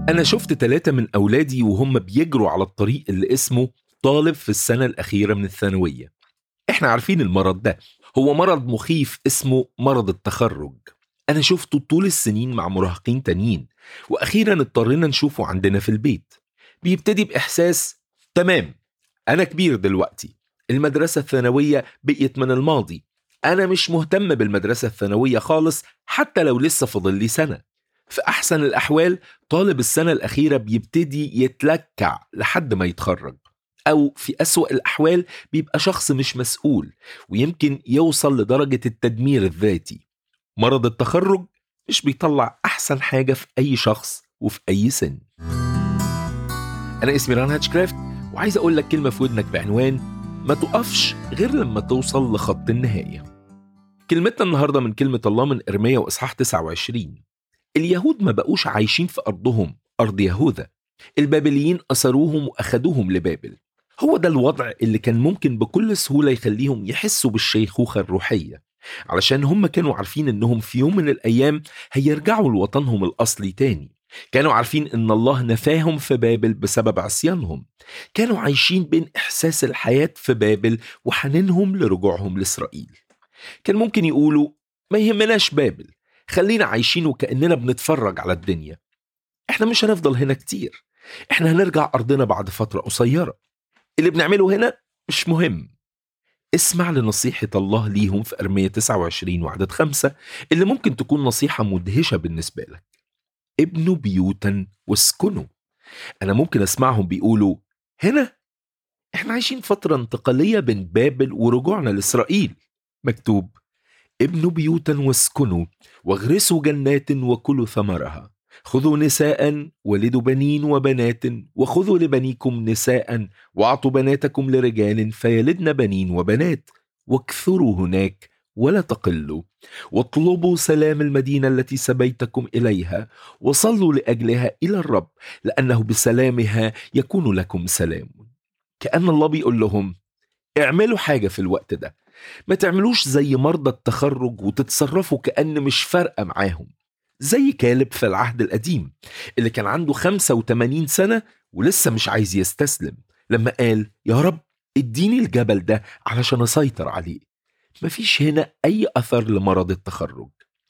أنا شفت ثلاثة من أولادي وهم بيجروا على الطريق اللي اسمه طالب في السنة الأخيرة من الثانوية إحنا عارفين المرض ده هو مرض مخيف اسمه مرض التخرج أنا شفته طول السنين مع مراهقين تانيين وأخيرا اضطرينا نشوفه عندنا في البيت بيبتدي بإحساس تمام أنا كبير دلوقتي المدرسة الثانوية بقيت من الماضي أنا مش مهتم بالمدرسة الثانوية خالص حتى لو لسه فاضل لي سنة في أحسن الأحوال طالب السنة الأخيرة بيبتدي يتلكع لحد ما يتخرج أو في أسوأ الأحوال بيبقى شخص مش مسؤول ويمكن يوصل لدرجة التدمير الذاتي مرض التخرج مش بيطلع أحسن حاجة في أي شخص وفي أي سن أنا اسمي ران هاتشكرافت وعايز أقول لك كلمة في ودنك بعنوان ما تقفش غير لما توصل لخط النهاية كلمتنا النهاردة من كلمة الله من إرميا وإصحاح 29 اليهود ما بقوش عايشين في أرضهم أرض يهوذا البابليين أسروهم وأخدوهم لبابل هو ده الوضع اللي كان ممكن بكل سهولة يخليهم يحسوا بالشيخوخة الروحية علشان هم كانوا عارفين انهم في يوم من الايام هيرجعوا لوطنهم الاصلي تاني كانوا عارفين ان الله نفاهم في بابل بسبب عصيانهم كانوا عايشين بين احساس الحياة في بابل وحنينهم لرجوعهم لاسرائيل كان ممكن يقولوا ما يهمناش بابل خلينا عايشين وكأننا بنتفرج على الدنيا احنا مش هنفضل هنا كتير احنا هنرجع ارضنا بعد فترة قصيرة اللي بنعمله هنا مش مهم اسمع لنصيحة الله ليهم في أرمية 29 وعدد خمسة اللي ممكن تكون نصيحة مدهشة بالنسبة لك ابنوا بيوتا واسكنوا أنا ممكن أسمعهم بيقولوا هنا احنا عايشين فترة انتقالية بين بابل ورجوعنا لإسرائيل مكتوب ابنوا بيوتا واسكنوا واغرسوا جنات وكلوا ثمرها خذوا نساء ولدوا بنين وبنات وخذوا لبنيكم نساء واعطوا بناتكم لرجال فيلدن بنين وبنات واكثروا هناك ولا تقلوا واطلبوا سلام المدينه التي سبيتكم اليها وصلوا لاجلها الى الرب لانه بسلامها يكون لكم سلام كان الله بيقول لهم اعملوا حاجه في الوقت ده ما تعملوش زي مرضى التخرج وتتصرفوا كأن مش فارقة معاهم زي كالب في العهد القديم اللي كان عنده 85 سنة ولسه مش عايز يستسلم لما قال يا رب اديني الجبل ده علشان اسيطر عليه مفيش هنا اي اثر لمرض التخرج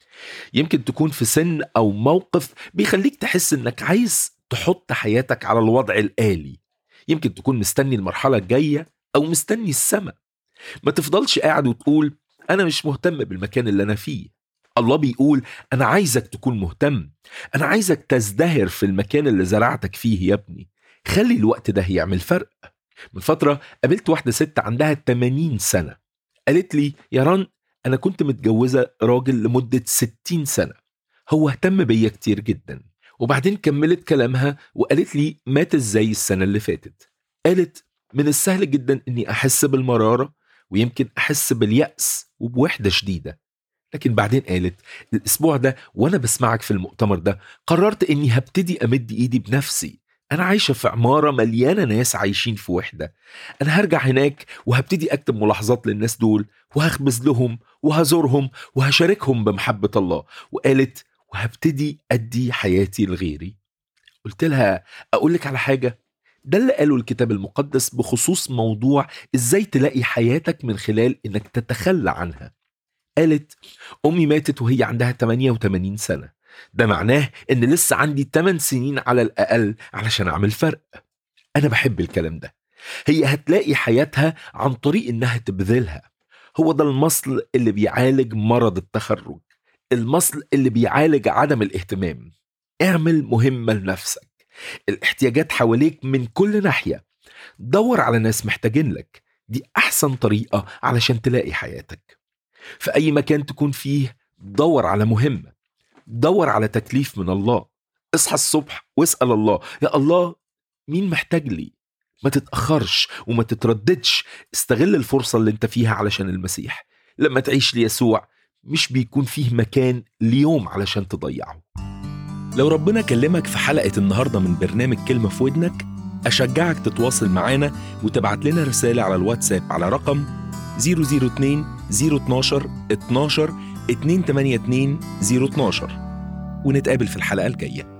يمكن تكون في سن او موقف بيخليك تحس انك عايز تحط حياتك على الوضع الآلي يمكن تكون مستني المرحلة الجاية أو مستني السماء ما تفضلش قاعد وتقول أنا مش مهتم بالمكان اللي أنا فيه الله بيقول أنا عايزك تكون مهتم أنا عايزك تزدهر في المكان اللي زرعتك فيه يا ابني خلي الوقت ده يعمل فرق من فترة قابلت واحدة ست عندها 80 سنة قالت لي يا ران أنا كنت متجوزة راجل لمدة 60 سنة هو اهتم بيا كتير جدا وبعدين كملت كلامها وقالت لي مات ازاي السنة اللي فاتت قالت من السهل جدا اني احس بالمرارة ويمكن احس باليأس وبوحدة شديدة لكن بعدين قالت الاسبوع ده وانا بسمعك في المؤتمر ده قررت اني هبتدي امد ايدي بنفسي انا عايشه في عماره مليانه ناس عايشين في وحده انا هرجع هناك وهبتدي اكتب ملاحظات للناس دول وهخبز لهم وهزورهم وهشاركهم بمحبه الله وقالت وهبتدي ادي حياتي لغيري قلت لها اقول لك على حاجه ده اللي قاله الكتاب المقدس بخصوص موضوع ازاي تلاقي حياتك من خلال انك تتخلى عنها قالت امي ماتت وهي عندها 88 سنه ده معناه ان لسه عندي 8 سنين على الاقل علشان اعمل فرق انا بحب الكلام ده هي هتلاقي حياتها عن طريق انها تبذلها هو ده المصل اللي بيعالج مرض التخرج المصل اللي بيعالج عدم الاهتمام اعمل مهمة لنفسك الاحتياجات حواليك من كل ناحية دور على ناس محتاجين لك دي أحسن طريقة علشان تلاقي حياتك في أي مكان تكون فيه دور على مهمة دور على تكليف من الله اصحى الصبح واسأل الله يا الله مين محتاج لي ما تتأخرش وما تترددش استغل الفرصة اللي انت فيها علشان المسيح لما تعيش ليسوع مش بيكون فيه مكان ليوم علشان تضيعه لو ربنا كلمك في حلقة النهاردة من برنامج كلمة في ودنك أشجعك تتواصل معانا وتبعت لنا رسالة على الواتساب على رقم 002 012 12 282 012 ونتقابل في الحلقة الجاية